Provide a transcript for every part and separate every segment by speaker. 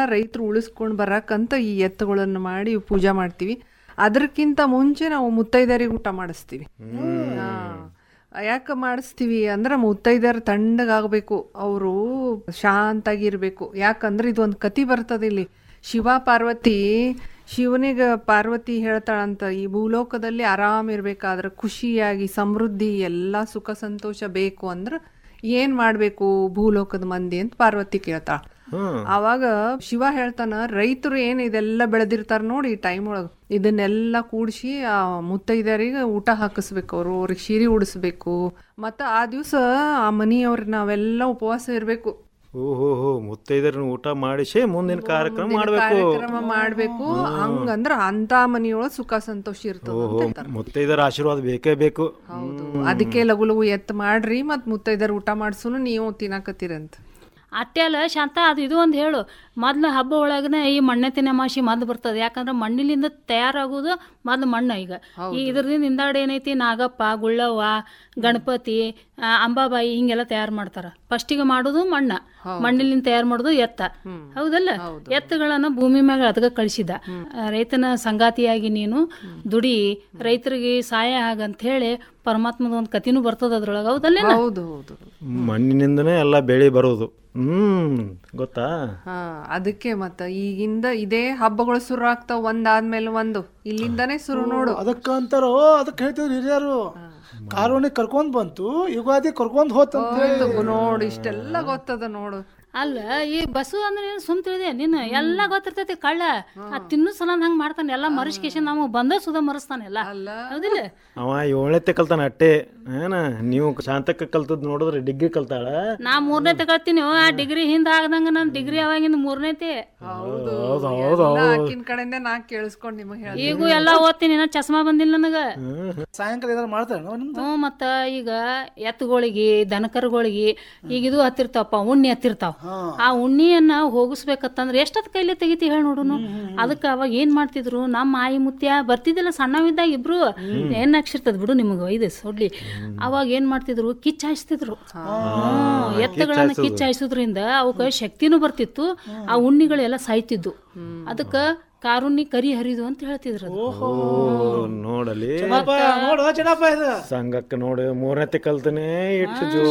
Speaker 1: ರೈತರು ಉಳಿಸ್ಕೊಂಡು ಬರಕ್ಕಂತ ಈ ಎತ್ತುಗಳನ್ನು ಮಾಡಿ ಪೂಜೆ ಮಾಡ್ತೀವಿ ಅದಕ್ಕಿಂತ ಮುಂಚೆ ನಾವು ಮುತ್ತೈದರಿಗೆ ಊಟ ಮಾಡಿಸ್ತೀವಿ ಹಾ. ಯಾಕೆ ಮಾಡಿಸ್ತೀವಿ ಅಂದ್ರೆ ಮುತ್ತೈದೆಯರು ತಣ್ಣಗಾಗಬೇಕು ಅವರು ಶಾಂತಾಗಿರ್ಬೇಕು ಯಾಕಂದ್ರೆ ಇದೊಂದು ಕತಿ ಬರ್ತದೆ ಇಲ್ಲಿ ಶಿವ ಪಾರ್ವತಿ ಶಿವನಿಗೆ ಪಾರ್ವತಿ ಹೇಳ್ತಾಳಂತ ಈ ಭೂಲೋಕದಲ್ಲಿ ಆರಾಮ್ ಇರ್ಬೇಕಾದ್ರೆ ಖುಷಿಯಾಗಿ ಸಮೃದ್ಧಿ ಎಲ್ಲ ಸುಖ ಸಂತೋಷ ಬೇಕು ಅಂದ್ರೆ ಏನ್ ಮಾಡ್ಬೇಕು ಭೂಲೋಕದ ಮಂದಿ ಅಂತ ಪಾರ್ವತಿ ಕೇಳ್ತಾಳ ಅವಾಗ ಶಿವ ಹೇಳ್ತಾನ ರೈತರು ಏನ್ ಇದೆಲ್ಲ ಬೆಳೆದಿರ್ತಾರ ನೋಡಿ ಈ ಟೈಮ್ ಒಳಗ ಇದನ್ನೆಲ್ಲ ಕೂಡಿಸಿ ಆ ಮುತ್ತೈದರಿಗೆ ಊಟ ಹಾಕಿಸ್ಬೇಕು ಅವರು ಅವ್ರಿಗೆ ಶಿರಿ ಉಡಿಸ್ಬೇಕು ಮತ್ತ ಆ ದಿವ್ಸ ಆ ಮನಿಯವ್ರಿಗೆ ನಾವೆಲ್ಲ ಉಪವಾಸ ಇರ್ಬೇಕು
Speaker 2: ಓಹೋ ಹೋ ಮುತ್ತೈದರನ್ನ ಊಟ ಮಾಡಿಸಿ ಮುಂದಿನ ಕಾರ್ಯಕ್ರಮ
Speaker 1: ಮುಂದಿನ
Speaker 2: ಮಾಡಬೇಕು
Speaker 1: ಕಾರ್ಯಕ್ರಮ ಮಾಡ್ಬೇಕು ಹಂಗಂದ್ರ ಅಂತ ಮನಿಯೊಳಗ ಸುಖ ಸಂತೋಷ ಇರ್ತದ
Speaker 2: ಓಹೋ ಮುತ್ತೈದರ ಆಶೀರ್ವಾದ ಬೇಕೇ ಬೇಕು
Speaker 1: ಹೌದು ಅದಕ್ಕೆ ಲಗು ಲಗು ಎತ್ ಮಾಡ್ರಿ ಮತ್ ಮುತ್ತೈದರ್ ಊಟ ಮಾಡ್ಸುನು ನೀವು ತಿನ್ನಕತ್ತೀರಂತ
Speaker 3: ಅಟ್ಟೆ ಅಲ್ಲ ಶಾಂತ ಅದು ಇದು ಒಂದು ಹೇಳು ಮೊದ್ಲು ಹಬ್ಬ ಒಳಗನೆ ಈ ಮಣ್ಣೆತ್ತಿನ ಅಮಾಸಿ ಮೊದ್ಲು ಬರ್ತದೆ ಯಾಕಂದ್ರೆ ಮಣ್ಣಿನಿಂದ ತಯಾರಾಗೋದು ಮೊದ್ಲು ಮಣ್ಣು ಈಗ ಈ ಇದ್ರದಿಂದ ಹಿಂದಾಡಿ ಏನೈತಿ ನಾಗಪ್ಪ ಗುಳ್ಳವ್ವ ಗಣಪತಿ ಆ, ಅಂಬಾಬಾಯಿ ಹಿಂಗೆಲ್ಲ ತಯಾರು ಮಾಡ್ತಾರ ಫಸ್ಟಿಗೆ ಮಾಡೋದು ಮಣ್ಣ ಮಣ್ಣಿನಿಂದ ತಯಾರು ಮಾಡೋದು ಎತ್ತ ಹೌದಲ್ಲ ಎತ್ತುಗಳನ್ನ ಭೂಮಿ ಮ್ಯಾಗ ಅದಕ್ಕೆ ಕಳಿಸಿದ ರೈತನ ಸಂಗಾತಿಯಾಗಿ ನೀನು ದುಡಿ ರೈತರಿಗೆ ಸಹಾಯ ಆಗಂತ ಹೇಳಿ ಪರಮಾತ್ಮದ ಒಂದು ಕತಿನೂ ಬರ್ತದ ಅದ್ರೊಳಗೆ ಹೌದಲ್ಲೇನ
Speaker 1: ಹೌದು ಹೌದು
Speaker 2: ಮಣ್ಣಿನಿಂದನೇ ಎಲ್ಲ ಬೆಳೆ ಬರೋದು ಹ್ಮ್ ಗೊತ್ತಾ
Speaker 1: ಹಾ ಅದಕ್ಕೆ ಮತ್ತ ಈಗಿಂದ ಇದೇ ಹಬ್ಬಗಳು ಶುರು ಆಗ್ತಾವ ಒಂದಾದ್ಮೇಲೆ ಒಂದು ಇಲ್ಲಿಂದಾನೇ ಶುರು ನೋಡು
Speaker 4: ಅದಕ್ಕ ಅಂತಾರೋ ಅದಕ್ಕೆ ಹೇಳ್ತಿದ್ರು ಹಿರಿಯರು ಕಾರುಣಿ ಕರ್ಕೊಂಡ್ ಬಂತು ಯುಗಾದಿ ಕರ್ಕೊಂಡ್ ಹೋತಂತ
Speaker 1: ಹೋಯ್ತು, ನೋಡು ಇಷ್ಟೆಲ್ಲ ಗೊತ್ತದ ನೋಡು
Speaker 3: ಅಲ್ಲ ಈ ಬಸ್ಸು ಅಂದ್ರೆ ಏನ್ ಸುಮ್ ತಿಳಿದೆ ನೀನು ಎಲ್ಲ ಗೊತ್ತಿರ್ತೈತಿ ಕಳ್ಳ ಆ ತಿನ್ನು ಸಲ ಹಂಗ್ ಮಾಡ್ತಾನೆ ಎಲ್ಲ ಮರಸ್ಕೇಶನ್ ನಾವು ಬಂದ ಸುದ ಮರಸ್ತಾನೆ ಎಲ್ಲ ಹೌದಿಲ್ಲ
Speaker 2: ಅವ ಏಳನೇತೆ ಕಲ್ತಾನ ಅಟ್ಟೆ ಏನ ನೀವು ಶಾಂತಕ್ಕ ಕಲ್ತದ್ ನೋಡಿದ್ರೆ ಡಿಗ್ರಿ ಕಲ್ತಾಳ
Speaker 3: ನಾ ಮೂರನೇ ತಗೊಳ್ತೀನಿ ಆ ಡಿಗ್ರಿ ಹಿಂದ ಆಗದಂಗ ನಾನು ಡಿಗ್ರಿ ಅವಾಗಿಂದ ಮೂರನೇತಿ
Speaker 1: ಹೌದು
Speaker 2: ಹೌದು,
Speaker 1: ಎಲ್ಲ ಆಕಿನ್ ಕಡೆಯಿಂದ ನಾ ಕೇಳಿಸ್ಕೊಂಡ್ ನಿಮಗ್ ಹೇಳ
Speaker 3: ಈಗೂ ಎಲ್ಲ ಓದ್ತೀನಿ ನಾ ಚಸ್ಮಾ ಬಂದಿಲ್ಲ ನನಗ
Speaker 4: ಸಾಯಂಕಾಲ ಏನಾರು ಮಾಡ್ತಾರೆ ನಿಮ್ದು
Speaker 3: ಹ್ಞೂ ಮತ್ತ ಈಗ ಎತ್ತುಗಳಿಗೆ ದನಕರುಗಳಿಗೆ ಈಗ ಇದು ಹತ್ತಿರ್ತಾವಪ್ಪ ಉಣ್ಣಿ ಹತ್ತಿರ್ತಾವ ಆ ಉಣ್ಣಿಯನ್ನ ಹೋಗಿಸ್ಬೇಕತ್ತಂದ್ರೆ ಎಷ್ಟೊತ್ತು ಕೈಲಿ ತೆಗಿತಿ ಹೇಳಿ ನೋಡುನು ಅದಕ್ಕೆ ಅವಾಗ ಏನ್ ಮಾಡ್ತಿದ್ರು ನಮ್ಮ ಆಯಿ ಮುತ್ಯ ಬರ್ತಿದ್ದಿಲ್ಲ ಸಣ್ಣವಿದ್ದಾಗ ಇಬ್ರು ಏನ್ ಹಾಕ್ಸಿರ್ತದ ಬಿಡು ನಿಮಗೆ ಇದು ಸೊಡ್ಲಿ ಅವಾಗ ಏನ್ ಮಾಡ್ತಿದ್ರು ಕಿಚ್ಚ ಹಾಯಿಸ್ತಿದ್ರು ಹ್ಮ್ ಎತ್ತುಗಳನ್ನ ಕಿಚ್ಚ ಹಾಯಿಸೋದ್ರಿಂದ ಅವಕ್ಕೆ ಶಕ್ತಿನೂ ಬರ್ತಿತ್ತು ಆ ಉಣ್ಣಿಗಳೆಲ್ಲ ಸಾಯ್ತಿದ್ದು ಅದಕ್ಕ ಕಾರುಣ್ಣಿ ಕರಿ ಹರಿದು ಅಂತ ಹೇಳ್ತಿದ್ರು ಅದು.
Speaker 2: ಓ ನೋಡಲಿ
Speaker 4: ಚೆನ್ನಪ್ಪ ನೋಡು ಚೆನ್ನಪ್ಪ ಇದು
Speaker 2: ಸಂಘಕ್ಕೆ ನೋಡಿ ಮೂರನೇತೆ ಕಲ್ತನೆ ಇಟ್ಟು ಜೋ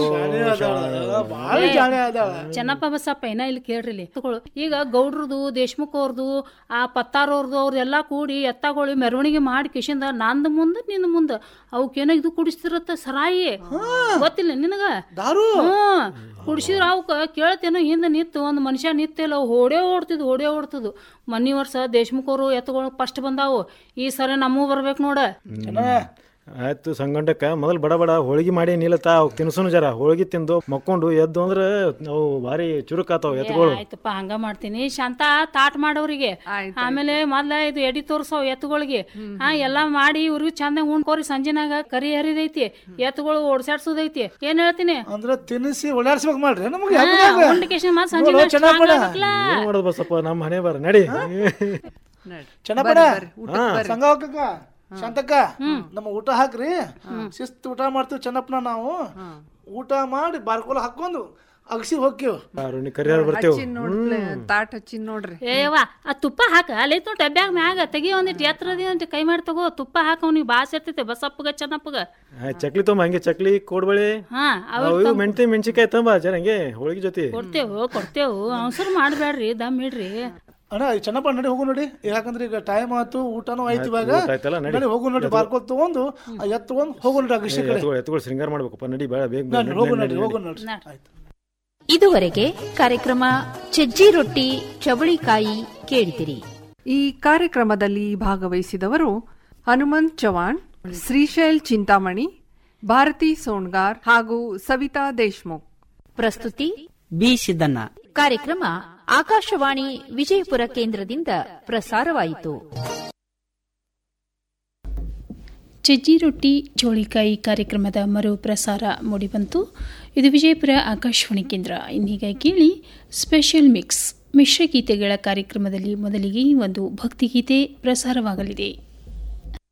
Speaker 4: ಭಾಳ ಜಾಣೆ ಅದಾಳ
Speaker 3: ಚೆನ್ನಪ್ಪ ಬಸಪ್ಪ ಏನ ಇಲ್ಲಿ ಕೇಳ್ರಿ ಇಲ್ಲಿ ತಗೊಳ್ಳು. ಈಗ ಗೌಡ್ರದು ದೇಶ್ಮುಖ್ ಅವ್ರದ್ದು ಆ ಪತ್ತಾರವ್ರದ್ದು ಅವ್ರದೆಲ್ಲ ಕೂಡಿ ಎತ್ತಗೊಳ್ಳಿ ಮೆರವಣಿಗೆ ಮಾಡಿ ಕಿಶಿಂದ ನಂದು ಮುಂದೆ ನಿಂದ ಮುಂದೆ ಅವಕ್ಕೇನೋ ಇದು ಕುಡಿಸ್ತಿರತ್ತ ಸರಾಯಿ ಗೊತ್ತಿಲ್ಲ ನಿನಗ
Speaker 4: ದಾರು
Speaker 3: ಹ್ಮ್ ಕುಡಿಸಿದ್ರ ಅವಕ್ಕ ಕೇಳ್ತೇನೋ ಹಿಂದೆ ನಿತ್ತು ಒಂದು ಮನುಷ್ಯ ನಿತ್ತಿಲ್ಲ ಅವು ಹೊಡೆ ಓಡ್ತಿದ್ವು ಹೊಡೆ ಓಡ್ತಿದ್ವು ಮನಿ ವರ್ಷ ದೇಶ್ಮುಖ್ ಅವರು ಎತ್ತುಗಳು ಫಸ್ಟ್ ಬಂದಾವು ಈ ಸರಿ ನಮ್ಮೂ ಬರ್ಬೇಕು ನೋಡ
Speaker 2: ಆಯ್ತು ಸಂಗಂಟಕ್ಕ ಮೊದಲು ಬಡ ಬಡ ಹೋಳಿಗೆ ಮಾಡಿ ನಿಲ್ಲತ್ತ ಅವ್ ತಿನ್ಸುನು ಜರ ಹೋಳಿಗೆ ತಿಂದು ಮಕ್ಕೊಂಡು ಎದ್ದು ಅಂದ್ರೆ ನಾವು ಭಾರಿ ಚುರುಕಾತಾವ ಎತ್ಗಳು
Speaker 3: ಆಯ್ತಪ್ಪ ಹಂಗ ಮಾಡ್ತೀನಿ ಶಾಂತ ತಾಟ್ ಮಾಡೋರಿಗೆ ಆಮೇಲೆ ಮೊದ್ಲ ಇದು ಎಡಿ ತೋರ್ಸವ್ ಎತ್ತುಗಳಿಗೆ ಹಾ ಎಲ್ಲಾ ಮಾಡಿ ಇವ್ರಿಗೆ ಚಂದ ಉಣ್ಕೋರಿ ಸಂಜೆನಾಗ ಕರಿ ಹರಿದೈತಿ ಎತ್ತುಗಳು ಓಡ್ಸಾಡ್ಸೋದೈತಿ ಏನ್ ಹೇಳ್ತೀನಿ
Speaker 4: ಅಂದ್ರೆ ತಿನ್ನಿಸಿ ಓಡಾಡ್ಸ್ಬೇಕು ಮಾಡ್ರಿ ನಮಗೆ
Speaker 3: ಉಂಡಿಕೇಶನ್ ಮತ್ ಸಂಜೆ
Speaker 4: ನೋಡು, ಚೆನ್ನಪ್ಪನ.
Speaker 2: ಏನ್ ಮಾಡೋದು ಬಸಪ್ಪ ನಮ್ಮ ಹಣೆ ಬರ ನಡಿ
Speaker 4: ಚೆನ್ನಪ್ಪನ
Speaker 2: ಹಾ.
Speaker 4: ಸಂಘ ಹೋಗಕ್ಕ ಶಾಂತಕ್ಕ ನಮ್ಮ ಊಟ ಹಾಕ್ರಿ ಶಿಸ್ತು ಊಟ ಮಾಡ್ತೀವಿ ಚೆನ್ನಪ್ಪನ ನಾವು ಊಟ ಮಾಡಿ ಬಾರ್ಕೋಲ ಹಾಕೊಂಡು ಅಗಸಿ ಹೋಗ್ತೀವಿ
Speaker 2: ಅರುಣಿ ಕರಿಯಾರ ಬರ್ತೇವ್
Speaker 1: ಹಚ್ಚಿನ್ ನೋಡ್ರಿ ತಾಟ್ ಹಚ್ಚಿನ್ ನೋಡ್ರಿ
Speaker 3: ಏಯವ್ವ ಆ ತುಪ್ಪ ಹಾಕ ಅಲ್ಲಿ ನೋಟ್ ಡಬ್ಬ್ಯಾಗ ಮ್ಯಾಗ ತೆಗಿ ಒಂದಿಟ್ಟು ಎತ್ತರದಿ ಅಂತ ಕೈ ಮಾಡಿ ತಗೋ ತುಪ್ಪ ಹಾಕ ಅವ್ನಿಗೆ ಬಾಸ್ ಇರ್ತೈತೆ ಬಸಪ್ಪಗ ಚೆನ್ನಪ್ಪಗ
Speaker 2: ಆ, ಚಕ್ಲಿ ತೊಂಬ ಹಂಗೆ ಚಕ್ಲಿ ಕೋಡ್ಬಳಿ
Speaker 3: ಹಾ ಅವ್
Speaker 2: ಅವು ಇವು ಮೆಣತಿ ಮೆಣಸಿಕಾಯಿ ತಂಬ ಜರ ಹಂಗೆ ಹೋಳಿಗೆ ಜೊತೆ
Speaker 3: ಕೊಡ್ತೇವು ಕೊಡ್ತೇವು ಅವಸರು ಮಾಡ್ಬೇಡ್ರಿ ದಮ್ ಇಡ್ರಿ
Speaker 4: ಅಣ್ಣ ಈ ಚೆನ್ನಪ್ಪ ನಡಿ ಹೋಗು ನೋಡಿ ಯಾಕಂದ್ರೆ ಈಗ ಟೈಮ್ ಆಯ್ತು ಊಟನೂ ಆಯ್ತು ಇವಾಗ
Speaker 2: ಊಟ ಆಯ್ತಲ್ಲ, ನಡಿ.
Speaker 4: ನಡಿ ಹೋಗು ನೋಡಿ ಬಾರ್ಕೋಲ್ ತಗೊಂಡು ಆ ಎತ್ತು ತಗೊಂಡು ಹೋಗು ನೋಡಿ ಅಗಸಿ ಕಡೆ
Speaker 2: ಎತ್ಗಳು ಎತ್ಗಳು ಶೃಂಗಾರ ಮಾಡ್ಬೇಕಪ್ಪ ನಡಿ ಬೇಡ ಬೇಗ ಬೇಗ,
Speaker 4: ನಡಿ,
Speaker 2: ನಡಿ,
Speaker 4: ಹೋಗು
Speaker 2: ನಡಿ,
Speaker 4: ನಡಿ
Speaker 2: ನಡಿ.
Speaker 4: ಹೋಗು ನೋಡ್ರಿ ಆಯ್ತು
Speaker 5: ಇದುವರೆಗೆ ಕಾರ್ಯಕ್ರಮ ಸಜ್ಜಿ ರೊಟ್ಟಿ ಚವಳಿಕಾಯಿ ಕೇಳಿದಿರಿ
Speaker 1: ಈ ಕಾರ್ಯಕ್ರಮದಲ್ಲಿ ಭಾಗವಹಿಸಿದವರು ಹನುಮಂತ್ ಚವಾಣ್ ಶ್ರೀಶೈಲ್ ಚಿಂತಾಮಣಿ ಭಾರತಿ ಸೋಣ್ಗಾರ್ ಹಾಗೂ ಸವಿತಾ ದೇಶ್ಮುಖ್
Speaker 5: ಪ್ರಸ್ತುತಿ
Speaker 6: ಬಿ ಸಿದ್ದಣ್ಣ
Speaker 5: ಕಾರ್ಯಕ್ರಮ ಆಕಾಶವಾಣಿ ವಿಜಯಪುರ ಕೇಂದ್ರದಿಂದ ಪ್ರಸಾರವಾಯಿತು
Speaker 7: ಚಜ್ಜಿ ರೊಟ್ಟಿ ಚೋಳಿಕಾಯಿ ಕಾರ್ಯಕ್ರಮದ ಮರು ಪ್ರಸಾರ ಮೂಡಿಬಂತು ಇದು ವಿಜಯಪುರ ಆಕಾಶವಾಣಿ ಕೇಂದ್ರ ಇನ್ನೀಗ ಕೇಳಿ ಸ್ಪೆಷಲ್ ಮಿಕ್ಸ್ ಮಿಶ್ರಗೀತೆಗಳ ಕಾರ್ಯಕ್ರಮದಲ್ಲಿ ಮೊದಲಿಗೆ ಒಂದು ಭಕ್ತಿಗೀತೆ ಪ್ರಸಾರವಾಗಲಿದೆ